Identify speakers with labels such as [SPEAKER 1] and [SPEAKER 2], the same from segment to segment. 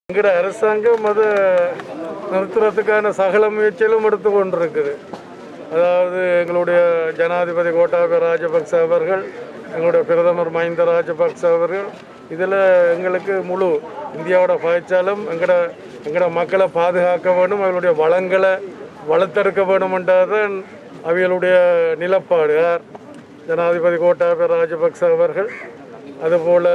[SPEAKER 1] எங்கட அரசாங்கம் அதை நிறுத்துறதுக்கான சகல முயற்சிகளும் எடுத்து கொண்டிருக்குது அதாவது எங்களுடைய ஜனாதிபதி கோட்டாபய ராஜபக்ச அவர்கள் எங்களுடைய பிரதமர் மஹிந்த ராஜபக்ச அவர்கள் இதில் எங்களுக்கு முழு இந்தியாவோட பாய்ச்சாலும் எங்கட எங்கட மக்களை பாதுகாக்க வேண்டும் அவர்களுடைய வளங்களை வளர்த்தெடுக்க வேண்டுமென்றதான் அவைகளுடைய நிலப்பாடு யார் ஜனாதிபதி கோட்டாபய ராஜபக்ச அவர்கள் அதுபோல்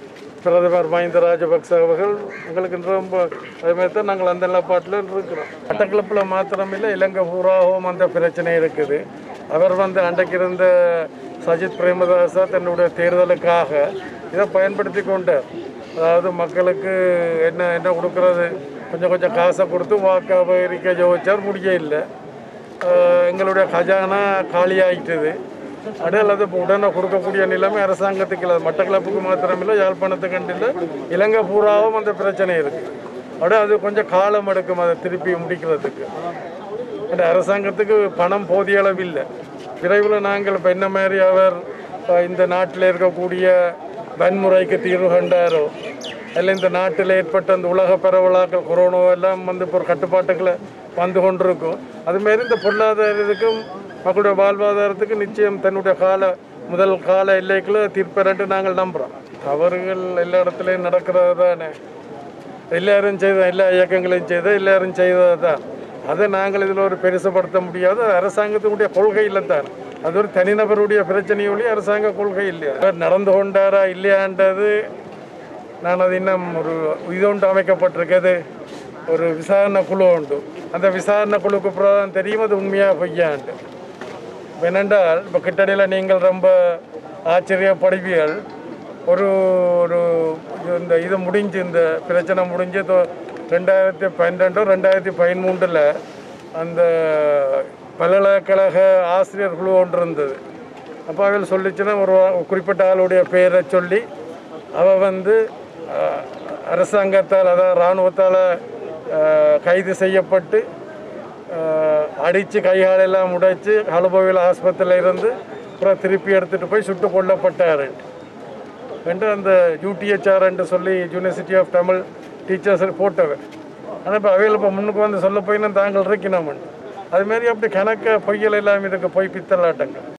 [SPEAKER 1] பிரதமர் மஹிந்த ராஜபக்ச அவர்கள் எங்களுக்கு ரொம்ப அதுமாதிரி தான் நாங்கள் அந்த நிலப்பாட்டில் இருக்கிறோம் மட்டக்களப்பில் மாத்திரமில்லை இலங்கை பூராவும் அந்த பிரச்சனை இருக்குது அவர் வந்து அன்றைக்கு இருந்த சஜித் பிரேமதாசா தன்னுடைய தேர்தலுக்காக இதை பயன்படுத்தி கொண்டார் அதாவது மக்களுக்கு என்ன என்ன கொடுக்கறது கொஞ்சம் கொஞ்சம் காசை கொடுத்து வாக்கு அபகரிக்க ஜோதிச்சார் முடிய இல்லை ஆஹ் எங்களுடைய கஜானா காலியாயிட்டுது அடையாள அது உடனே கொடுக்கக்கூடிய நிலைமை அரசாங்கத்துக்கு இல்லை மட்டக்களப்புக்கு மாத்திரமில்லை யாழ்ப்பாணத்துக்கு இல்லை இலங்கை பூராவும் அந்த பிரச்சனை இருக்கு அப்படியே அது கொஞ்சம் காலம் எடுக்கும் அதை திருப்பி முடிக்கிறதுக்கு அந்த அரசாங்கத்துக்கு பணம் போதிய அளவு இல்லை விரைவில் நாங்கள் இப்போ என்ன மாதிரி அவர் அஹ், இந்த நாட்டில் இருக்கக்கூடிய வன்முறைக்கு தீர்வு கண்டாரோ அல்ல இந்த நாட்டில் ஏற்பட்ட அந்த உலக பரவலாக்கள் கொரோனா எல்லாம் வந்து இப்போ ஒரு கட்டுப்பாட்டுகளை வந்து கொண்டிருக்கும் அதுமாரி இந்த பொருளாதாரத்துக்கும் மக்களுடைய வாழ்வாதாரத்துக்கு நிச்சயம் தன்னுடைய கால முதல் கால எல்லைக்குள்ள தீர்ப்பரண்டு நாங்கள் நம்புகிறோம் தவறுகள் எல்லா இடத்துலையும் நடக்கிறது தானே எல்லாரும் செய்த எல்லா இயக்கங்களையும் செய்த எல்லாரும் செய்தது தான் அதை நாங்கள் இதில் ஒரு பெருசுப்படுத்த முடியாது அது அரசாங்கத்தினுடைய கொள்கையில் தான் அது ஒரு தனிநபருடைய பிரச்சனையொழி அரசாங்க கொள்கை இல்லையா அவர் நடந்து கொண்டாரா இல்லையான்றது நான் அது இன்னும் ஒரு இது ஒன்று அமைக்கப்பட்டிருக்கிறது ஒரு விசாரணை குழு உண்டு அந்த விசாரணை குழுக்கு அப்புறம் தெரியும் அது உண்மையாக பொய்யான்ட்டு ஏனென்றால் இப்போ கிட்டடியில் நீங்கள் ரொம்ப ஆச்சரியப்படுவீர்கள் ஒரு ஒரு இந்த இது முடிஞ்சு இந்த பிரச்சனை முடிஞ்சு தொ- ரெண்டாயிரத்தி பன்னெண்டோ ரெண்டாயிரத்தி பதிமூன்றில் அந்த பல்கலைக்கழக ஆசிரியர் குழு ஒன்று இருந்தது அப்போ அவள் சொல்லிச்சுன்னா ஒரு குறிப்பிட்ட ஆளுடைய பெயரை சொல்லி அவள் வந்து அஹ், அரசாங்கத்தால் அதாவது இராணுவத்தால் கைது செய்யப்பட்டு அடித்து கைகாலெல்லாம் உடைச்சு அனுபவியில் ஆஸ்பத்திரியில் இருந்து அப்புறம் திருப்பி எடுத்துகிட்டு போய் சுட்டு கொல்லப்பட்டார் என்று அந்த யூடிஹெச்ஆர் என்று சொல்லி யூனிவர்சிட்டி ஆஃப் தமிழ் டீச்சர்ஸ் போட்டவர் ஆனால் இப்போ அவையில் இப்போ முன்னுக்கு வந்து சொல்ல போயின்னா தாங்கள் இருக்கணும் அதுமாரி அப்படி கணக்க பொய்யல் எல்லாம் இதுக்கு பொய் பித்தலாட்டங்கள்